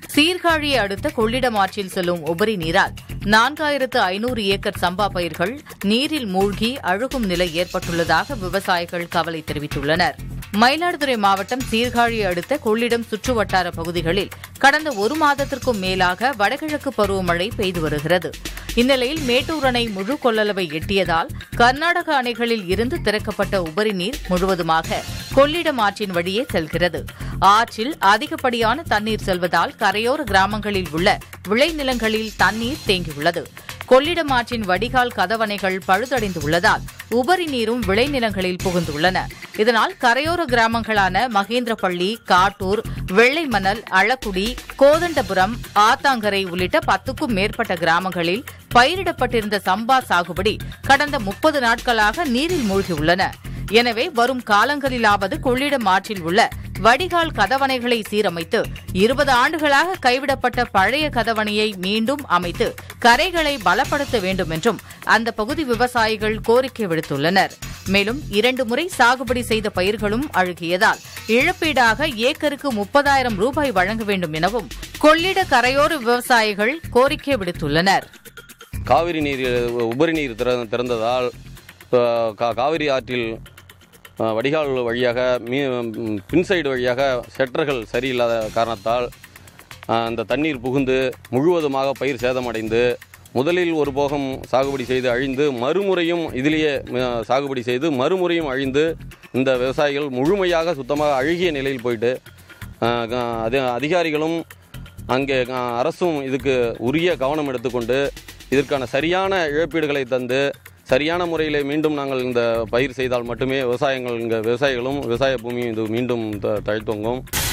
சீர்காழியை அடுத்த கொள்ளிடம் ஆற்றில் செல்லும் உபரி நீரால் நான்காயிரத்து ஐநூறு ஏக்கர் சம்பா பயிர்கள் நீரில் மூழ்கி அழுகும் நிலை ஏற்பட்டுள்ளதாக விவசாயிகள் கவலை தெரிவித்துள்ளனர் மயிலாடுதுறை மாவட்டம் சீர்காழியை அடுத்த கொள்ளிடம் சுற்றுவட்டார பகுதிகளில் கடந்த ஒரு மாதத்திற்கும் மேலாக வடகிழக்கு பருவமழை பெய்து வருகிறது இந்நிலையில் மேட்டூர் அணை முழு கொள்ளளவை எட்டியதால் கர்நாடக அணைகளில் இருந்து திறக்கப்பட்ட உபரி நீர் முழுவதுமாக கொள்ளிடம் ஆற்றின் வழியே செல்கிறது ஆற்றில் அதிகப்படியான தண்ணீர் செல்வதால் கரையோர கிராமங்களில் உள்ள விளைநிலங்களில் தண்ணீர் தேங்கியுள்ளது கொள்ளிடம் ஆற்றின் வடிகால் கதவணைகள் பழுதடைந்துள்ளதால் உபரி நீரும் விளைநிலங்களில் புகுந்துள்ளன இதனால் கரையோர கிராமங்களான மகேந்திரப்பள்ளி காட்டூர் வெள்ளைமணல் அளக்குடி கோதண்டபுரம் ஆத்தாங்கரை உள்ளிட்ட பத்துக்கும் மேற்பட்ட கிராமங்களில் பயிரிடப்பட்டிருந்த சம்பா சாகுபடி கடந்த முப்பது நாட்களாக நீரில் மூழ்கியுள்ளன எனவே வரும் காலங்களிலாவது கொள்ளிடம் ஆற்றில் உள்ள வடிகால் கதவணைகளை சீரமைத்து இருபது ஆண்டுகளாக கைவிடப்பட்ட பழைய கதவணையை மீண்டும் அமைத்து கரைகளை பலப்படுத்த வேண்டும் என்றும் அந்த பகுதி விவசாயிகள் கோரிக்கை விடுத்துள்ளனர் மேலும் இரண்டு முறை சாகுபடி செய்த பயிர்களும் அழுகியதால் இழப்பீடாக ஏக்கருக்கு முப்பதாயிரம் ரூபாய் வழங்க வேண்டும் எனவும் கொள்ளிட கரையோர விவசாயிகள் கோரிக்கை விடுத்துள்ளனர் காவிரி நீர் உபரி நீர் திற- திறந்ததால் அஹ், கா- காவிரி ஆற்றில் அஹ், வடிகால் வழியாக மீ ம், பின் சைடு வழியாக செட்டர்கள் சரியில்லாத காரணத்தால் அஹ், அந்த தண்ணீர் புகுந்து முழுவதுமாக பயிர் சேதமடைந்து முதலில் ஒரு போகம் சாகுபடி செய்து அழிந்து மறுமுறையும் இதிலேயே அஹ், சாகுபடி செய்து மறுமுறையும் அழிந்து இந்த விவசாயிகள் முழுமையாக சுத்தமாக அழுகிய நிலையில் போயிட்டு அஹ், க- அது அதிகாரிகளும் அங்கே அஹ், அரசும் இதுக்கு உரிய கவனம் எடுத்துக்கொண்டு இதற்கான சரியான இழப்பீடுகளை தந்து சரியான முறையில் மீண்டும் நாங்கள் இந்த பயிர் செய்தால் மட்டுமே விவசாயங்கள் இங்கே விவசாயிகளும் விவசாய பூமியும் இது மீண்டும் த- தழைத்தோங்கும்